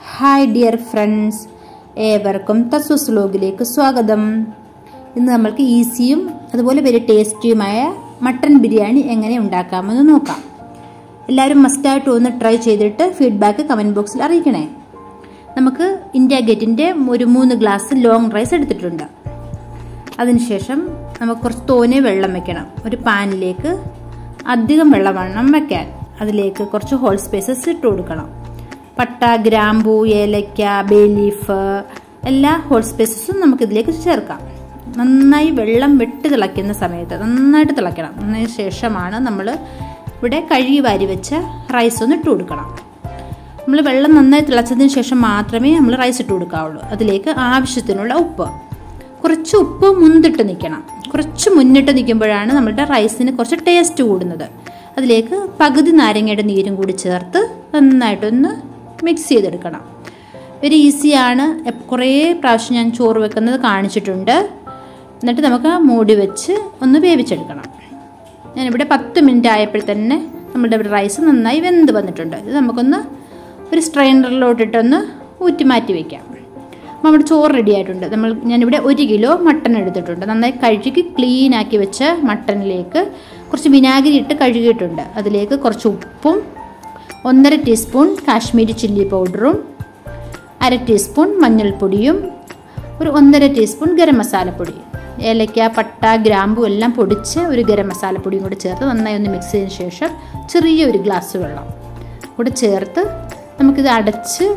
hi dear friends ഏവർക്കും തസൂസ് വ്ലോഗിലേക്ക് സ്വാഗതം ഇന്ന് നമ്മൾക്ക് ഈസിയും അതുപോലെ വെരി ടേസ്റ്റിയുമായ മട്ടൺ ബിരിയാണി എങ്ങനെ ഉണ്ടാക്കാമെന്ന് നോക്കാം എല്ലാവരും മസ്റ്റായിട്ട് ഒന്ന് ട്രൈ ചെയ്തിട്ട് ഫീഡ്ബാക്ക് കമൻറ്റ് ബോക്സിൽ അറിയിക്കണേ നമുക്ക് ഇന്ത്യ ഗേറ്റിൻ്റെ ഒരു മൂന്ന് ഗ്ലാസ് ലോങ് റൈസ് എടുത്തിട്ടുണ്ട് അതിനുശേഷം നമുക്ക് കുറച്ച് തോനെ വെള്ളം വെക്കണം ഒരു പാനിലേക്ക് അധികം വെള്ളം വേണം വെക്കാൻ അതിലേക്ക് കുറച്ച് ഹോൾ സ്പേസസ് ഇട്ട് കൊടുക്കണം പട്ട ഗ്രാമ്പൂ ഏലക്ക ബേ ലീഫ് എല്ലാ ഹോൾ സ്പേസസും നമുക്കിതിലേക്ക് ചേർക്കാം നന്നായി വെള്ളം വെട്ട് തിളയ്ക്കുന്ന സമയത്ത് നന്നായിട്ട് തിളയ്ക്കണം അതിന് ശേഷമാണ് നമ്മൾ ഇവിടെ കഴുകി വാരി വെച്ച റൈസ് ഒന്ന് ഇട്ട് കൊടുക്കണം നമ്മൾ വെള്ളം നന്നായി തിളച്ചതിന് ശേഷം മാത്രമേ നമ്മൾ റൈസ് ഇട്ട് കൊടുക്കാവുള്ളൂ അതിലേക്ക് ആവശ്യത്തിനുള്ള ഉപ്പ് കുറച്ച് ഉപ്പ് മുന്തിട്ട് നിൽക്കണം കുറച്ച് മുന്നിട്ട് നിൽക്കുമ്പോഴാണ് നമ്മുടെ റൈസിന് കുറച്ച് ടേസ്റ്റ് കൂടുന്നത് അതിലേക്ക് പകുതി നാരങ്ങയുടെ നീരും കൂടി ചേർത്ത് നന്നായിട്ടൊന്ന് മിക്സ് ചെയ്തെടുക്കണം വെരി ഈസിയാണ് കുറേ പ്രാവശ്യം ഞാൻ ചോറ് വെക്കുന്നത് കാണിച്ചിട്ടുണ്ട് എന്നിട്ട് നമുക്ക് മൂടി വെച്ച് ഒന്ന് വേവിച്ചെടുക്കണം ഞാനിവിടെ പത്ത് മിനിറ്റ് ആയപ്പോൾ തന്നെ നമ്മുടെ റൈസ് നന്നായി വെന്ത് വന്നിട്ടുണ്ട് ഇത് നമുക്കൊന്ന് ഒരു സ്ട്രെയിനറിലോട്ടിട്ടൊന്ന് ഊറ്റി മാറ്റി വയ്ക്കാം അപ്പോൾ നമ്മുടെ ചോറ് റെഡി ആയിട്ടുണ്ട് നമ്മൾ ഞാനിവിടെ ഒരു കിലോ മട്ടൺ എടുത്തിട്ടുണ്ട് നന്നായി കഴുകി ക്ലീൻ ആക്കി വെച്ച മട്ടണിലേക്ക് കുറച്ച് വിനാഗിരി ഇട്ട് കഴുകിയിട്ടുണ്ട് അതിലേക്ക് കുറച്ച് ഉപ്പും ഒന്നര ടീസ്പൂൺ കാശ്മീരി ചില്ലി പൗഡറും അര ടീസ്പൂൺ മഞ്ഞൾപ്പൊടിയും ഒരു ഒന്നര ടീസ്പൂൺ ഗരം മസാലപ്പൊടി ഏലക്ക പട്ട ഗ്രാമ്പു എല്ലാം പൊടിച്ച് ഒരു ഗരം മസാലപ്പൊടിയും കൂടി ചേർത്ത് നന്നായി ഒന്ന് മിക്സ് ചെയ്തതിന് ശേഷം ചെറിയൊരു ഗ്ലാസ് വെള്ളം കൂടെ ചേർത്ത് നമുക്കിത് അടച്ച്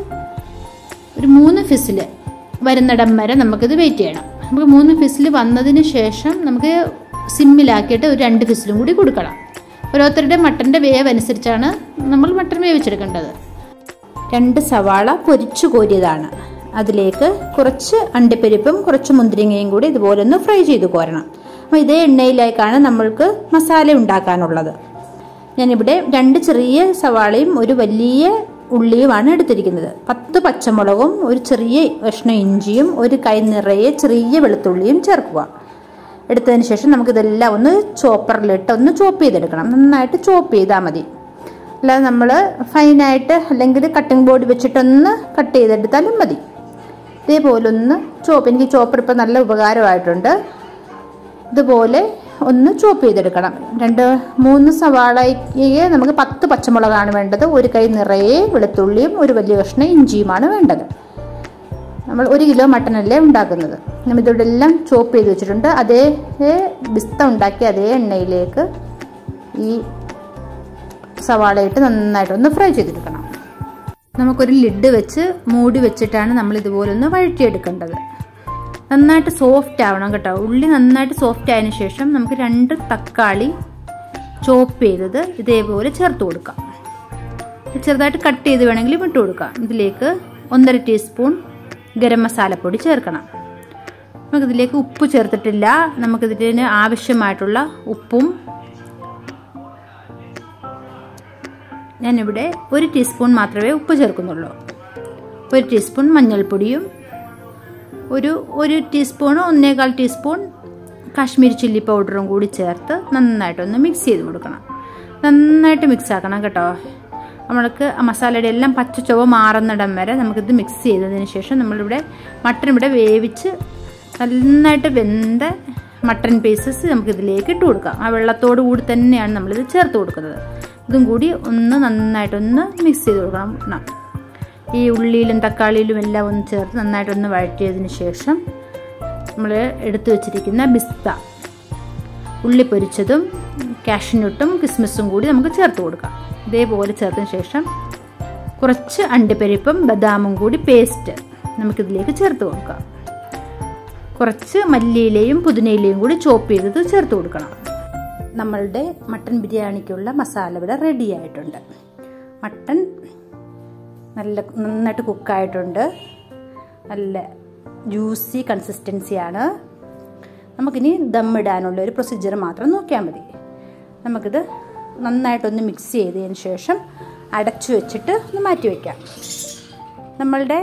ഒരു മൂന്ന് ഫിസിൽ വരുന്നിടം വരെ നമുക്കിത് വെയിറ്റ് ചെയ്യണം നമുക്ക് മൂന്ന് ഫിസിൽ വന്നതിന് ശേഷം നമുക്ക് സിമ്മിലാക്കിയിട്ട് ഒരു രണ്ട് ഫിസിലും കൂടി കൊടുക്കണം ഓരോരുത്തരുടെ മട്ടൻ്റെ വേവ് അനുസരിച്ചാണ് നമ്മൾ മട്ടൺ വേവിച്ചെടുക്കേണ്ടത് രണ്ട് സവാള പൊരിച്ചു കോരിയതാണ് അതിലേക്ക് കുറച്ച് അണ്ടിപ്പരിപ്പും കുറച്ച് മുന്തിരിങ്ങയും കൂടി ഇതുപോലെ ഒന്ന് ഫ്രൈ ചെയ്ത് കോരണം അപ്പോൾ ഇതേ എണ്ണയിലേക്കാണ് നമ്മൾക്ക് മസാല ഉണ്ടാക്കാനുള്ളത് ഞാനിവിടെ രണ്ട് ചെറിയ സവാളയും ഒരു വലിയ ഉള്ളിയുമാണ് എടുത്തിരിക്കുന്നത് പത്ത് പച്ചമുളകും ഒരു ചെറിയ കഷ്ണം ഇഞ്ചിയും ഒരു കൈ നിറയെ ചെറിയ വെളുത്തുള്ളിയും ചേർക്കുക എടുത്തതിന് ശേഷം നമുക്കിതെല്ലാം ഒന്ന് ചോപ്പറിലിട്ട് ഒന്ന് ചോപ്പ് ചെയ്തെടുക്കണം നന്നായിട്ട് ചോപ്പ് ചെയ്താൽ മതി അല്ലാതെ നമ്മൾ ഫൈനായിട്ട് അല്ലെങ്കിൽ കട്ടിംഗ് ബോർഡ് വെച്ചിട്ടൊന്ന് കട്ട് ചെയ്തെടുത്താലും മതി ഇതേപോലെ ഒന്ന് ചോപ്പ് എനിക്ക് ചോപ്പർ ഇപ്പോൾ നല്ല ഉപകാരമായിട്ടുണ്ട് ഇതുപോലെ ഒന്ന് ചോപ്പ് ചെയ്തെടുക്കണം രണ്ട് മൂന്ന് സവാളയ്ക്ക് നമുക്ക് പത്ത് പച്ചമുളകാണ് വേണ്ടത് ഒരു കൈ നിറയെ വെളുത്തുള്ളിയും ഒരു വലിയ കഷ്ണം ഇഞ്ചിയുമാണ് വേണ്ടത് നമ്മൾ ഒരു കിലോ മട്ടനല്ലേ ഉണ്ടാക്കുന്നത് നമ്മൾ ഇതിവിടെ എല്ലാം ചോപ്പ് ചെയ്ത് വെച്ചിട്ടുണ്ട് അതേ ബിസ്ത ഉണ്ടാക്കി അതേ എണ്ണയിലേക്ക് ഈ സവാളയിട്ട് നന്നായിട്ടൊന്ന് ഫ്രൈ ചെയ്തെടുക്കണം നമുക്കൊരു ലിഡ് വെച്ച് മൂടി വെച്ചിട്ടാണ് നമ്മൾ ഇതുപോലെ ഒന്ന് വഴറ്റിയെടുക്കേണ്ടത് നന്നായിട്ട് സോഫ്റ്റ് ആവണം കേട്ടോ ഉള്ളി നന്നായിട്ട് സോഫ്റ്റ് ആയതിനു ശേഷം നമുക്ക് രണ്ട് തക്കാളി ചോപ്പ് ചെയ്തത് ഇതേപോലെ ചേർത്ത് കൊടുക്കാം ചെറുതായിട്ട് കട്ട് ചെയ്ത് വേണമെങ്കിൽ ഇട്ട് കൊടുക്കാം ഇതിലേക്ക് ഒന്നര ടീസ്പൂൺ ഗരം മസാലപ്പൊടി ചേർക്കണം നമുക്കിതിലേക്ക് ഉപ്പ് ചേർത്തിട്ടില്ല നമുക്കിതിന് ആവശ്യമായിട്ടുള്ള ഉപ്പും ഞാനിവിടെ ഒരു ടീസ്പൂൺ മാത്രമേ ഉപ്പ് ചേർക്കുന്നുള്ളൂ ഒരു ടീസ്പൂൺ മഞ്ഞൾപ്പൊടിയും ഒരു ഒരു ടീസ്പൂൺ ഒന്നേകാൽ ടീസ്പൂൺ കാശ്മീരി ചില്ലി പൗഡറും കൂടി ചേർത്ത് നന്നായിട്ടൊന്ന് മിക്സ് ചെയ്ത് കൊടുക്കണം നന്നായിട്ട് മിക്സ് ആക്കണം കേട്ടോ നമ്മൾക്ക് മസാലയുടെ എല്ലാം പച്ച ചുവ മാറുന്നിടം വരെ നമുക്കിത് മിക്സ് ചെയ്തതിന് ശേഷം നമ്മളിവിടെ മട്ടൺ ഇവിടെ വേവിച്ച് നന്നായിട്ട് വെന്ത മട്ടൺ പീസസ് നമുക്കിതിലേക്ക് ഇട്ട് കൊടുക്കാം ആ വെള്ളത്തോടു കൂടി തന്നെയാണ് നമ്മളിത് ചേർത്ത് കൊടുക്കുന്നത് ഇതും കൂടി ഒന്ന് നന്നായിട്ടൊന്ന് മിക്സ് ചെയ്ത് കൊടുക്കണം ഈ ഉള്ളിയിലും തക്കാളിയിലും എല്ലാം ഒന്ന് ചേർത്ത് നന്നായിട്ടൊന്ന് വഴറ്റിയതിന് ശേഷം നമ്മൾ എടുത്തു വെച്ചിരിക്കുന്ന ബിസ്ത ഉള്ളി പൊരിച്ചതും കാഷ്നട്ടും കിസ്മിസും കൂടി നമുക്ക് ചേർത്ത് കൊടുക്കാം ഇതേപോലെ ചേർത്തതിന് ശേഷം കുറച്ച് അണ്ടിപ്പരിപ്പും ബദാമും കൂടി പേസ്റ്റ് നമുക്കിതിലേക്ക് ചേർത്ത് കൊടുക്കാം കുറച്ച് മല്ലിയിലയും പുതിനയിലയും കൂടി ചോപ്പ് ചെയ്തത് ചേർത്ത് കൊടുക്കണം നമ്മളുടെ മട്ടൻ ബിരിയാണിക്കുള്ള മസാല ഇവിടെ റെഡി ആയിട്ടുണ്ട് മട്ടൻ നല്ല നന്നായിട്ട് കുക്കായിട്ടുണ്ട് നല്ല ജ്യൂസി കൺസിസ്റ്റൻസിയാണ് നമുക്കിനി ദമ്മിടാനുള്ള ഒരു പ്രൊസീജിയർ മാത്രം നോക്കിയാൽ മതി നമുക്കിത് നന്നായിട്ടൊന്ന് മിക്സ് ചെയ്തതിന് ശേഷം അടച്ചു വെച്ചിട്ട് ഒന്ന് മാറ്റി വയ്ക്കാം നമ്മളുടെ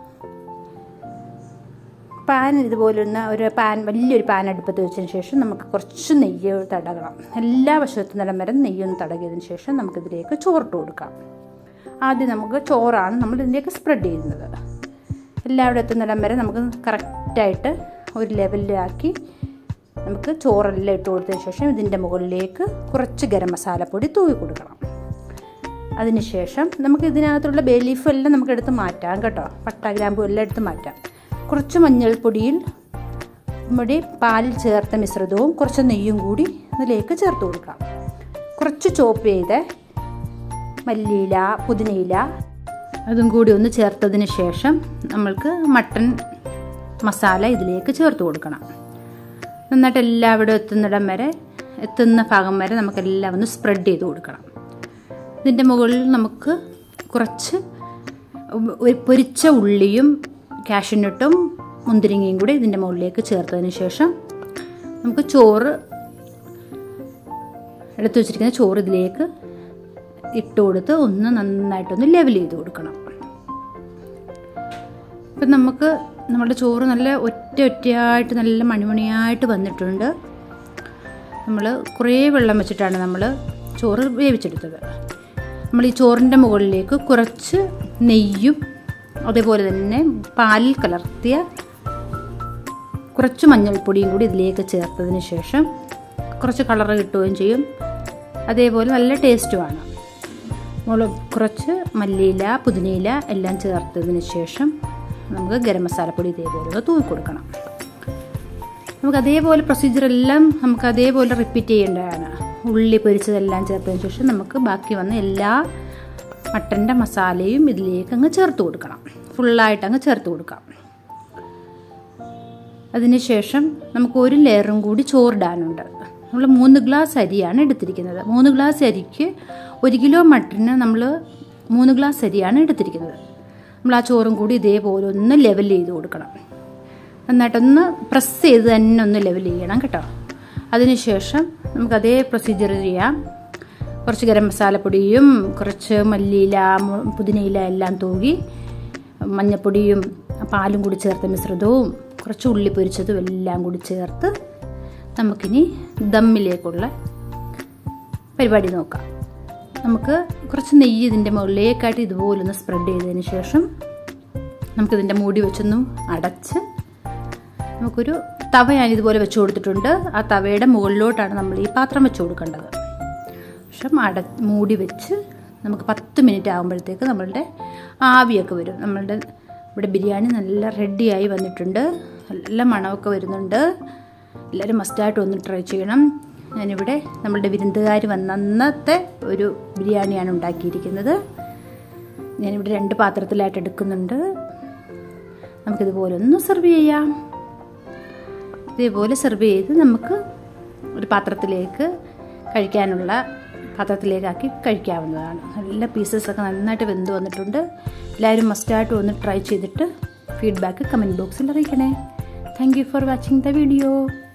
പാൻ ഇതുപോലൊന്ന് ഒരു പാൻ വലിയൊരു പാൻ അടുപ്പത്ത് വെച്ചതിന് ശേഷം നമുക്ക് കുറച്ച് നെയ്യ് തടകണം എല്ലാ വശത്തും നിലം വരെ നെയ്യൊന്ന് തടകിയതിന് ശേഷം നമുക്കിതിലേക്ക് ചോറിട്ട് കൊടുക്കാം ആദ്യം നമുക്ക് ചോറാണ് നമ്മൾ ഇതിൻ്റെയൊക്കെ സ്പ്രെഡ് ചെയ്യുന്നത് എല്ലാവിടെ എത്തുന്നിടം വരെ നമുക്ക് കറക്റ്റായിട്ട് ഒരു ലെവലിലാക്കി നമുക്ക് ചോറെല്ലാം ഇട്ട് കൊടുത്തതിന് ശേഷം ഇതിൻ്റെ മുകളിലേക്ക് കുറച്ച് ഗരം മസാലപ്പൊടി തൂവി കൊടുക്കണം അതിനുശേഷം നമുക്ക് ഇതിനകത്തുള്ള ബേ ലീഫ് എല്ലാം നമുക്ക് എടുത്ത് മാറ്റാം കേട്ടോ പട്ട ഗ്രാമ്പു എല്ലാം എടുത്ത് മാറ്റാം കുറച്ച് മഞ്ഞൾപ്പൊടിയിൽ നമ്മുടെ പാലിൽ ചേർത്ത മിശ്രിതവും കുറച്ച് നെയ്യും കൂടി അതിലേക്ക് ചേർത്ത് കൊടുക്കാം കുറച്ച് ചോപ്പ് ചെയ്ത് മല്ലിയില പുതിനയില അതും കൂടി ഒന്ന് ചേർത്തതിന് ശേഷം നമ്മൾക്ക് മട്ടൺ മസാല ഇതിലേക്ക് ചേർത്ത് കൊടുക്കണം നന്നായിട്ട് എല്ലാവിടും എത്തുന്നിടം വരെ എത്തുന്ന ഭാഗം വരെ നമുക്കെല്ലാം ഒന്ന് സ്പ്രെഡ് ചെയ്ത് കൊടുക്കണം ഇതിൻ്റെ മുകളിൽ നമുക്ക് കുറച്ച് ഒരു പൊരിച്ച ഉള്ളിയും കാഷ്യൂനട്ടും മുന്തിരിങ്ങയും കൂടി ഇതിൻ്റെ മുകളിലേക്ക് ചേർത്തതിന് ശേഷം നമുക്ക് ചോറ് എടുത്തു വെച്ചിരിക്കുന്ന ചോറ് ഇതിലേക്ക് ഇട്ട് കൊടുത്ത് ഒന്ന് നന്നായിട്ടൊന്ന് ലെവൽ ചെയ്ത് കൊടുക്കണം ഇപ്പം നമുക്ക് നമ്മുടെ ചോറ് നല്ല ഒറ്റ ഒറ്റയായിട്ട് നല്ല മണിമണിയായിട്ട് വന്നിട്ടുണ്ട് നമ്മൾ കുറേ വെള്ളം വെച്ചിട്ടാണ് നമ്മൾ ചോറ് വേവിച്ചെടുത്തത് നമ്മൾ ഈ ചോറിൻ്റെ മുകളിലേക്ക് കുറച്ച് നെയ്യും അതേപോലെ തന്നെ പാലിൽ കലർത്തിയ കുറച്ച് മഞ്ഞൾപ്പൊടിയും കൂടി ഇതിലേക്ക് ചേർത്തതിന് ശേഷം കുറച്ച് കളർ കിട്ടുകയും ചെയ്യും അതേപോലെ നല്ല ടേസ്റ്റുമാണ് നമ്മൾ കുറച്ച് മല്ലിയില പുതിനയില എല്ലാം ചേർത്തതിന് ശേഷം നമുക്ക് ഗരം മസാലപ്പൊടി ഇതേപോലെ തൂവി കൊടുക്കണം നമുക്ക് അതേപോലെ പ്രൊസീജിയർ എല്ലാം നമുക്ക് അതേപോലെ റിപ്പീറ്റ് ചെയ്യേണ്ടതാണ് ഉള്ളി പൊരിച്ചതെല്ലാം ചേർത്തതിന് ശേഷം നമുക്ക് ബാക്കി വന്ന എല്ലാ മട്ടൻ്റെ മസാലയും ഇതിലേക്ക് അങ്ങ് ചേർത്ത് കൊടുക്കണം ഫുള്ളായിട്ട് അങ്ങ് ചേർത്ത് കൊടുക്കാം അതിനുശേഷം നമുക്ക് ഒരു ലെയറും കൂടി ചോറിടാനുണ്ട് നമ്മൾ മൂന്ന് ഗ്ലാസ് അരിയാണ് എടുത്തിരിക്കുന്നത് മൂന്ന് ഗ്ലാസ് അരിക്ക് ഒരു കിലോ മട്ടന് നമ്മൾ മൂന്ന് ഗ്ലാസ് അരിയാണ് എടുത്തിരിക്കുന്നത് നമ്മൾ ആ ചോറും കൂടി ഇതേപോലെ ഒന്ന് ലെവൽ ചെയ്ത് കൊടുക്കണം നന്നായിട്ടൊന്ന് പ്രസ് ചെയ്ത് തന്നെ ഒന്ന് ലെവൽ ചെയ്യണം കേട്ടോ അതിനുശേഷം നമുക്ക് അതേ പ്രൊസീജിയർ ചെയ്യാം കുറച്ച് ഗരം മസാലപ്പൊടിയും കുറച്ച് മല്ലിയില പുതിനയില എല്ലാം തൂകി മഞ്ഞപ്പൊടിയും പാലും കൂടി ചേർത്ത മിശ്രിതവും കുറച്ച് ഉള്ളി പൊരിച്ചതും എല്ലാം കൂടി ചേർത്ത് നമുക്കിനി ദമ്മിലേക്കുള്ള പരിപാടി നോക്കാം നമുക്ക് കുറച്ച് നെയ്യ് ഇതിൻ്റെ മുകളിലേക്കായിട്ട് ഇതുപോലൊന്ന് സ്പ്രെഡ് ചെയ്തതിന് ശേഷം നമുക്കിതിൻ്റെ മൂടി വെച്ചൊന്ന് അടച്ച് നമുക്കൊരു തവ ഞാൻ ഇതുപോലെ വെച്ച് കൊടുത്തിട്ടുണ്ട് ആ തവയുടെ മുകളിലോട്ടാണ് നമ്മൾ ഈ പാത്രം വെച്ച് കൊടുക്കേണ്ടത് പക്ഷെ അട മൂടി വെച്ച് നമുക്ക് പത്ത് മിനിറ്റ് ആകുമ്പോഴത്തേക്ക് നമ്മളുടെ ആവിയൊക്കെ വരും നമ്മളുടെ ഇവിടെ ബിരിയാണി നല്ല റെഡിയായി വന്നിട്ടുണ്ട് നല്ല മണമൊക്കെ വരുന്നുണ്ട് എല്ലാവരും മസ്റ്റായിട്ട് ഒന്ന് ട്രൈ ചെയ്യണം ഞാനിവിടെ നമ്മളുടെ വിരുന്നുകാർ വന്ന അന്നത്തെ ഒരു ബിരിയാണിയാണ് ഉണ്ടാക്കിയിരിക്കുന്നത് ഞാനിവിടെ രണ്ട് പാത്രത്തിലായിട്ട് എടുക്കുന്നുണ്ട് നമുക്കിതുപോലെ ഒന്ന് സെർവ് ചെയ്യാം ഇതേപോലെ സെർവ് ചെയ്ത് നമുക്ക് ഒരു പാത്രത്തിലേക്ക് കഴിക്കാനുള്ള പാത്രത്തിലേക്കാക്കി കഴിക്കാവുന്നതാണ് നല്ല പീസസൊക്കെ നന്നായിട്ട് വെന്ത് വന്നിട്ടുണ്ട് എല്ലാവരും മസ്റ്റായിട്ട് ഒന്ന് ട്രൈ ചെയ്തിട്ട് ഫീഡ്ബാക്ക് കമൻറ്റ് ബോക്സിൽ അറിയിക്കണേ thank you for watching the video